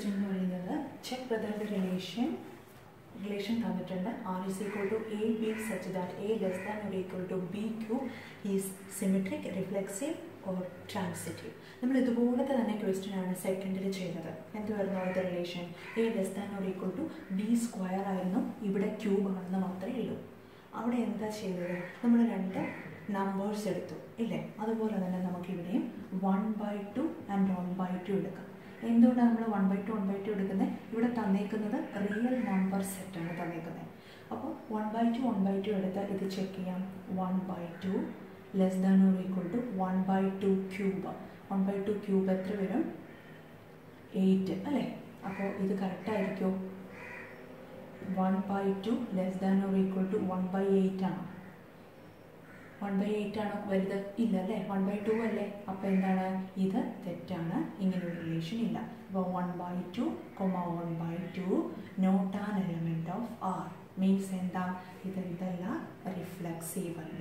question എന്ന് പറയുന്നത് check whether the relation relation തന്നിട്ടുണ്ട് R is equal to A B such that A less than or equal to B cube is symmetric reflexive or transitive നമ്മൾ ഇതുപോലത്തെ തന്നെ question ആണ് സെക്കൻഡിൽ ചെയ്തത് എന്തുവായിരുന്നു അവിടുത്തെ relation A less than or equal to B square ആയിരുന്നു ഇവിടെ ക്യൂബ് ആണെന്ന് മാത്രമേ ഉള്ളൂ അവിടെ എന്താ ചെയ്തത് നമ്മൾ രണ്ട് നമ്പേഴ്സ് എടുത്തു ഇല്ലേ അതുപോലെ തന്നെ നമുക്കിവിടെയും one by two and one by two എടുക്കാം എന്തുകൊണ്ടാണ് നമ്മൾ one by two one by two എടുക്കുന്നത് ഇവിടെ തന്നേക്കുന്നത് റിയൽ നമ്പർ സെറ്റാണ് തന്നേക്കുന്നത് അപ്പോൾ one by two one by two എടുത്ത് ഇത് ചെക്ക് ചെയ്യാം one by two less than or equal to one by two cube one by two cube എത്ര വരും എയ്റ്റ് അല്ലേ അപ്പോൾ ഇത് കറക്റ്റ് ആയിരിക്കുമോ one by two less than or equal to one by eight ആണ് വൺ ബൈ എയ്റ്റ് ആണോ വലുത് ഇല്ല അല്ലേ വൺ ബൈ ടു അല്ലേ അപ്പോൾ എന്താണ് ഇത് തെറ്റാണ് ഇങ്ങനെ ഒരു റിലേഷൻ ഇല്ല അപ്പോൾ one by two comma one by two not an element of R means എന്താ ഇതെന്തല്ല റിഫ്ലെക്സീവ് അല്ല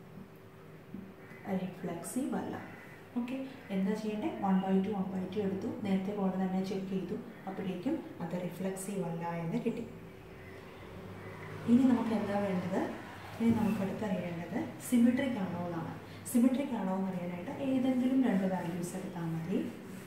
റിഫ്ലെക്സീവ് അല്ല ഓക്കെ എന്താ ചെയ്യേണ്ടത് one by two one by two എടുത്തു നേരത്തെ പോലെ തന്നെ ചെക്ക് ചെയ്തു അപ്പോഴേക്കും അത് റിഫ്ലെക്സീവ് അല്ല എന്ന് കിട്ടി ഇനി നമുക്ക് എന്താ വേണ്ടത് ഇനി നമുക്ക് അടുത്തറിയേണ്ടത് സിമിട്രിക് ആണോ എന്നാണ് സിമിട്രിക് ആണോ എന്ന് അറിയാനായിട്ട് ഏതെങ്കിലും രണ്ട് വാല്യൂസ് എടുത്താൽ മതി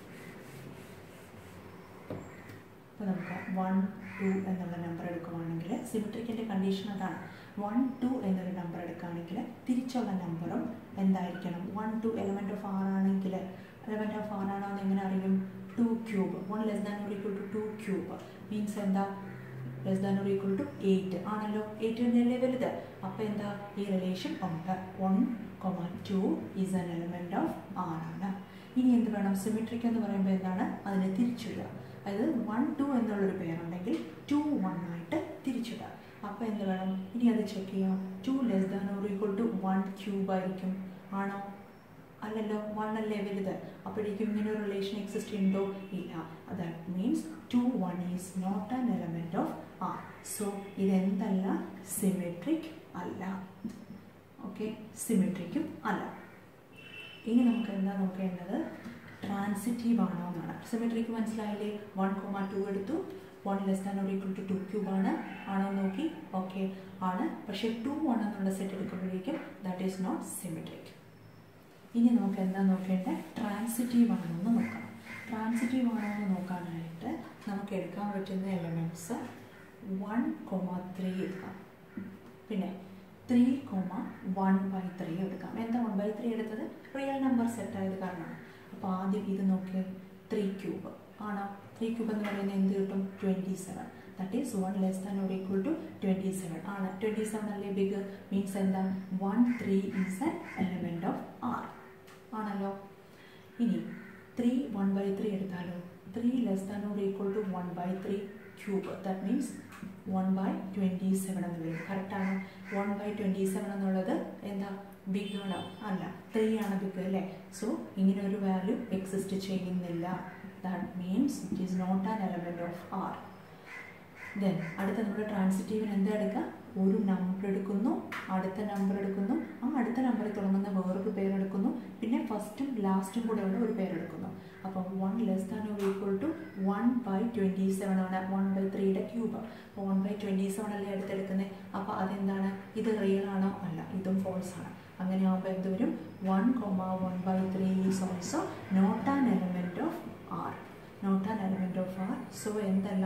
അപ്പോൾ നമുക്ക് വൺ ടു എന്നുള്ള നമ്പർ എടുക്കുവാണെങ്കിൽ സിമിട്രിക്കിൻ്റെ കണ്ടീഷൻ അതാണ് വൺ ടു എന്നൊരു നമ്പർ എടുക്കുകയാണെങ്കിൽ തിരിച്ചുള്ള നമ്പറും എന്തായിരിക്കണം one two element of R ആണെങ്കിൽ എലമെൻറ്റ് ഓഫ് ആർ ആണോ എന്ന് എങ്ങനെ അറിയും two cube one less than or equal to two cube means എന്താ less than or equal to eight ആണല്ലോ എയ്റ്റ് തന്നെയല്ലേ വലുത് അപ്പോൾ എന്താ ഈ റിലേഷൻ ഉണ്ട് one comma two is an element of R ആണ് ഇനി എന്ത് വേണം സിമിട്രിക് എന്ന് പറയുമ്പോൾ എന്താണ് അതിനെ തിരിച്ചിടുക അതായത് വൺ ടു എന്നുള്ളൊരു പേരുണ്ടെങ്കിൽ ടു വൺ ആയിട്ട് തിരിച്ചിടുക അപ്പോൾ എന്ത് വേണം ഇനി അത് ചെക്ക് ചെയ്യാം two less than or equal to one cube ആയിരിക്കും ആണോ അല്ലല്ലോ വൺ അല്ലേ വലുത് അപ്പോഴേക്കും ഇങ്ങനെ ഒരു റിലേഷൻ എക്സിസ്റ്റ് ഉണ്ടോ ഇല്ല that means two one is not an element of R so ഇതെന്തല്ല സിമെട്രിക് അല്ല ഓക്കെ സിമെട്രിക്കും അല്ല ഇനി നമുക്ക് എന്താ നോക്കേണ്ടത് ട്രാൻസിറ്റീവ് ആണോ എന്നാണ് സിമെട്രിക്ക് മനസ്സിലായില്ലേ വൺ കോമ ടു എടുത്തു one less than or equal to two cube ആണ് ആണോ നോക്കി ഓക്കെ ആണ് പക്ഷേ ടു വൺ എന്നുള്ള സെറ്റ് എടുക്കുമ്പോഴേക്കും ദാറ്റ് ഈസ് നോട്ട് സിമെട്രിക് ഇനി നമുക്ക് എന്താ നോക്കേണ്ടത് ട്രാൻസിറ്റീവ് ആണോ എന്ന് നോക്കണം ട്രാൻസിറ്റീവ് ആണോ എന്ന് നോക്കാനായിട്ട് നമുക്ക് എടുക്കാൻ പറ്റുന്ന എലമെൻറ്റ്സ് വൺ കൊമ ത്രീ എടുക്കാം പിന്നെ three comma one by three എടുക്കാം എന്താ വൺ ബൈ ത്രീ എടുത്തത് റിയൽ നമ്പർ സെറ്റ് ആയത് കാരണമാണ് അപ്പോൾ ആദ്യം ഇത് നോക്കി ത്രീ ക്യൂബ് ആണോ ത്രീ ക്യൂബ് എന്ന് പറയുന്നത് എന്ത് കിട്ടും twenty seven that is one less than or equal to twenty seven ആണ് ട്വൻറ്റി സെവൻ അല്ലേ ബിഗ് മീൻസ് എന്താ one three is an element of R ആണല്ലോ ഇനി ത്രീ വൺ ബൈ ത്രീ എടുത്താലോ three less than or equal to one by three cube that means one by twenty seven എന്ന് വരും കറക്റ്റാണ് one by twenty seven എന്നുള്ളത് എന്താ big ആണ് അല്ല ത്രീ ആണ് ബിഗ് അല്ലേ സോ ഇങ്ങനെ ഒരു വാല്യൂ എക്സിസ്റ്റ് ചെയ്യുന്നില്ല that means it is not an element of R then അടുത്ത നമ്മൾ ട്രാൻസിറ്റീവിന് എന്താ എടുക്കുക ഒരു നമ്പർ എടുക്കുന്നു അടുത്ത നമ്പർ എടുക്കുന്നു ആ അടുത്ത നമ്പറിൽ തുടങ്ങുന്ന വേറൊരു പേരെടുക്കുന്നു പിന്നെ ഫസ്റ്റും ലാസ്റ്റും കൂടെ ഉള്ള ഒരു പേരെടുക്കുന്നു അപ്പോൾ one less than or equal to one by twenty seven ആണ് വൺ ബൈ ത്രീയുടെ ക്യൂബ് അപ്പോൾ വൺ ബൈ ട്വൻറ്റി സെവൻ അല്ലേ അടുത്തെടുക്കുന്നത് അപ്പോൾ അതെന്താണ് ഇത് റിയൽ ആണോ അല്ല ഇതും ഫോൾസ് ആണ് അങ്ങനെ ആകുമ്പോൾ എന്ത് വരും one comma one by three is also not an element of R not an element of R so എന്തല്ല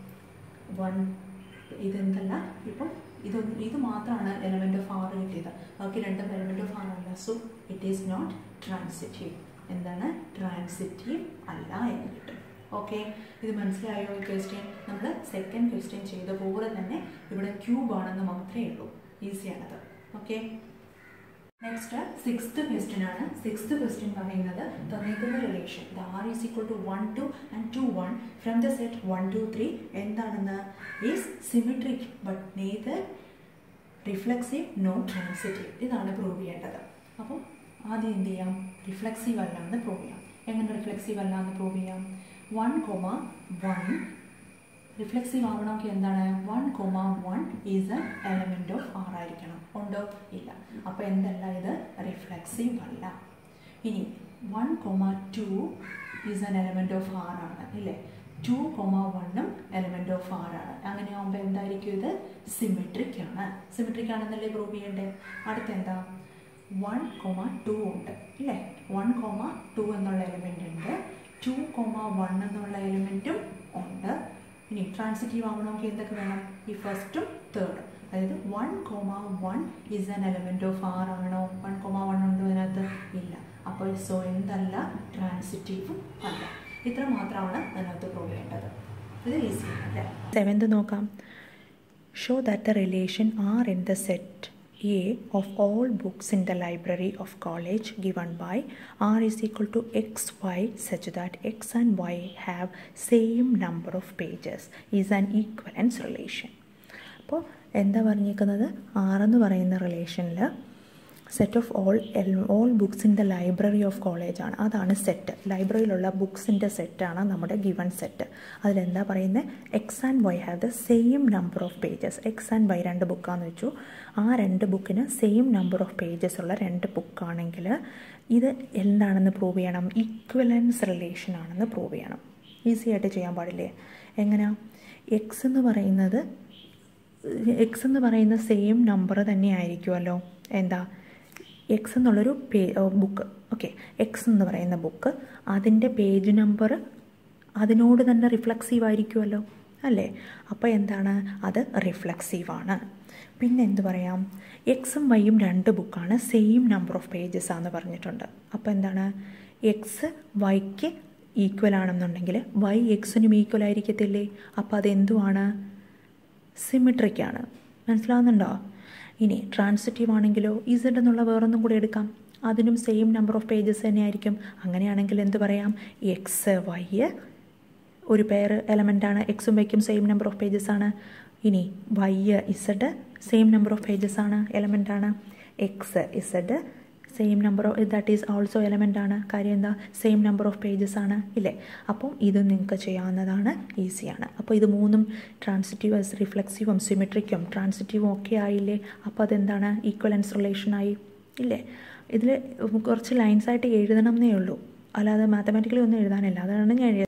വൺ ഇതെന്തല്ല ഇപ്പം ഇതൊന്നും ഇത് മാത്രമാണ് എലമെൻറ്റ് ഓഫ് ആർ കിട്ടിയത് ബാക്കി രണ്ടും എലമെൻറ്റ് ഓഫ് ആർ അല്ല so it is not transitive എന്താണ് ട്രാൻസിറ്റീവ് അല്ല എന്ന് കിട്ടും ഓക്കെ ഇത് മനസ്സിലായോ ഈ ക്വസ്റ്റ്യൻ നമ്മൾ സെക്കൻഡ് ക്വസ്റ്റ്യൻ ചെയ്ത പോലെ തന്നെ ഇവിടെ ക്യൂബ് ആണെന്ന് മാത്രമേ ഉള്ളൂ ഈസിയാണത് ഓക്കെ നെക്സ്റ്റ് സിക്സ്ത് ക്വസ്റ്റ്യൻ ആണ് സിക്സ്ത് ക്വസ്റ്റ്യൻ പറയുന്നത് തന്നിരിക്കുന്ന relation the R is equal to one two and two one from the set one two three എന്താണെന്ന് is symmetric but neither reflexive no transitive ഇതാണ് prove ചെയ്യേണ്ടത് അപ്പം ആദ്യം എന്ത് ചെയ്യാം റിഫ്ലെക്സീവ് അല്ല എന്ന് പ്രൂവ് ചെയ്യാം എങ്ങനെ റിഫ്ലെക്സീവ് അല്ല എന്ന് പ്രൂവ് ചെയ്യാം വൺ കൊമ വൺ റിഫ്ലെക്സീവ് ആവണമെങ്കിൽ എന്താണ് one comma one is a element of R ആയിരിക്കണം ഉണ്ടോ ഇല്ല അപ്പോൾ എന്തല്ല ഇത് റിഫ്ലെക്സീവ് അല്ല ഇനി one comma two is an element of R ആണ് ഇല്ലേ ടു കൊമ വണ്ണും എലമെൻ്റ് ഓഫ് ആർ ആണ് അങ്ങനെ ആകുമ്പോൾ എന്തായിരിക്കും ഇത് സിമെട്രിക് ആണ് സിമെട്രിക് ആണെന്നല്ലേ പ്രൂവ് ചെയ്യണ്ടേ അടുത്ത എന്താ വൺ കോമ ടു ഉണ്ട് ഇല്ലേ വൺ കോമ ടു എന്നുള്ള എലിമെൻ്റ് ഉണ്ട് ടു കോമ വൺ എന്നുള്ള എലിമെൻറ്റും ഉണ്ട് ഇനി ട്രാൻസിറ്റീവ് ആവണമെങ്കിൽ എന്തൊക്കെ വേണം ഈ ഫസ്റ്റും തേർഡും അതായത് one comma one is an element of R ആണോ വൺ കോമ വൺ ഉണ്ടോ അതിനകത്ത് ഇല്ല അപ്പോൾ സോ എന്തല്ല ട്രാൻസിറ്റീവും അല്ല ഇത്ര മാത്രമാണ് അതിനകത്ത് പ്രൂവ് ചെയ്യേണ്ടത് ഇത് ഈസി അല്ലേ സെവൻത് നോക്കാം show that the relation R in the set A of all books in the library of college given by R is equal to X Y such that X and Y have same number of pages is an equivalence relation അപ്പോൾ എന്താ പറഞ്ഞിരിക്കുന്നത് ആറെന്ന് പറയുന്ന റിലേഷനിൽ set of all all books in the library of college ആണ് അതാണ് set ലൈബ്രറിയിലുള്ള ബുക്സിൻ്റെ സെറ്റാണ് നമ്മുടെ ഗിവൺ സെറ്റ് അതിലെന്താ പറയുന്നത് X and Y have the same number of pages X and Y രണ്ട് ബുക്കാന്ന് വെച്ചു ആ രണ്ട് ബുക്കിന് സെയിം നമ്പർ ഓഫ് പേജസ് ഉള്ള രണ്ട് ബുക്കാണെങ്കിൽ ഇത് എന്താണെന്ന് പ്രൂവ് ചെയ്യണം ഈക്വലൻസ് റിലേഷൻ ആണെന്ന് പ്രൂവ് ചെയ്യണം ഈസി ആയിട്ട് ചെയ്യാൻ പാടില്ലേ എങ്ങനെയാ എക്സ് എന്ന് പറയുന്നത് എക്സ് എന്ന് പറയുന്ന സെയിം നമ്പർ തന്നെ ആയിരിക്കുമല്ലോ എന്താ എക്സ് എന്നുള്ളൊരു പേ ബുക്ക് ഓക്കെ എക്സ് എന്ന് പറയുന്ന ബുക്ക് അതിൻ്റെ പേജ് നമ്പർ അതിനോട് തന്നെ റിഫ്ലക്സീവ് ആയിരിക്കുമല്ലോ അല്ലേ അപ്പോൾ എന്താണ് അത് റിഫ്ലക്സീവാണ് പിന്നെ എന്ത് പറയാം എക്സും വൈയും രണ്ട് ബുക്കാണ് സെയിം നമ്പർ ഓഫ് പേജസ് ആണെന്ന് പറഞ്ഞിട്ടുണ്ട് അപ്പോൾ എന്താണ് എക്സ് വൈക്ക് ഈക്വൽ ആണെന്നുണ്ടെങ്കിൽ വൈ എക്സിനും ഈക്വൽ ആയിരിക്കത്തില്ലേ അപ്പോൾ അതെന്തുവാണ് സിമിട്രിക്കാണ് മനസ്സിലാവുന്നുണ്ടോ ഇനി ട്രാൻസിറ്റീവ് ആണെങ്കിലോ ഇസഡ് എന്നുള്ള വേറൊന്നും കൂടി എടുക്കാം അതിനും സെയിം നമ്പർ ഓഫ് പേജസ് തന്നെയായിരിക്കും അങ്ങനെയാണെങ്കിൽ എന്ത് പറയാം എക്സ് വൈ ഒരു പെയർ എലമെൻ്റാണ് എക്സും വൈക്കും സെയിം നമ്പർ ഓഫ് പേജസ് ആണ് ഇനി Y Z same number of pages ആണ് എലമെൻ്റ് ആണ് X Z same number of that is also element ആണ് കാര്യം എന്താ സെയിം നമ്പർ ഓഫ് പേജസ് ആണ് ഇല്ലേ അപ്പം ഇത് നിങ്ങൾക്ക് ചെയ്യാവുന്നതാണ് ഈസിയാണ് അപ്പോൾ ഇത് മൂന്നും ട്രാൻസിറ്റീവ് റിഫ്ലെക്സീവും സിമെട്രിക്കും ട്രാൻസിറ്റീവും ഒക്കെ ആയില്ലേ അപ്പോൾ അതെന്താണ് ഈക്വലൻസ് റിലേഷനായി ഇല്ലേ ഇതിൽ കുറച്ച് ലൈൻസ് ആയിട്ട് എഴുതണം എന്നേ ഉള്ളൂ അല്ലാതെ മാത്തമാറ്റിക്കലി ഒന്നും എഴുതാനില്ല അതാണ് ഞാൻ